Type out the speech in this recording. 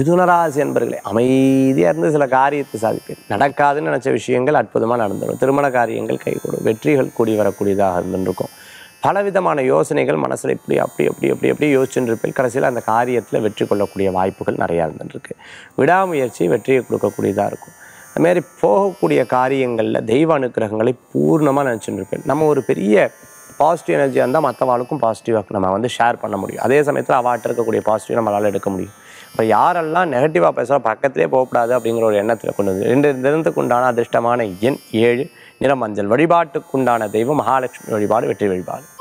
மிதுனராசி என்பர்களே அமைதியாக இருந்து சில காரியத்தை சாதிப்பேன் நடக்காதுன்னு நினச்ச விஷயங்கள் அற்புதமாக நடந்துடும் திருமண காரியங்கள் கைகூடும் வெற்றிகள் கூடி வரக்கூடியதாக இருந்துருக்கும் பலவிதமான யோசனைகள் மனசில் இப்படி அப்படி அப்படி அப்படி அப்படி யோசிச்சுட்டு இருப்பேன் கடைசியில் அந்த காரியத்தில் வெற்றி கொள்ளக்கூடிய வாய்ப்புகள் நிறையா இருந்துருக்கு விடாமுயற்சி வெற்றியை கொடுக்கக்கூடியதாக இருக்கும் அதுமாரி போகக்கூடிய காரியங்களில் தெய்வ அனுக்கிரகங்களை பூர்ணமாக நினச்சிட்டு இருப்பேன் நம்ம ஒரு பெரிய பாசிட்டிவ் எனர்ஜியாக இருந்தால் மற்றவாளுக்கும் பாசிட்டிவாக நம்ம வந்து ஷேர் பண்ண முடியும் அதே சமயத்தில் அவாட்ட இருக்கக்கூடிய பாசிட்டிவ் நம்மளால் எடுக்க முடியும் இப்போ யாரெல்லாம் நெகட்டிவாக பேசுகிறோம் பக்கத்திலே போகக்கூடாது அப்படிங்கிற ஒரு எண்ணத்தில் கொண்டு வந்து ரெண்டு தினத்துக்கு உண்டான அதிர்ஷ்டமான எண் ஏழு நிற மஞ்சள் வழிபாட்டுக்குண்டான தெய்வம் மகாலட்சுமி வழிபாடு வெற்றி வழிபாடு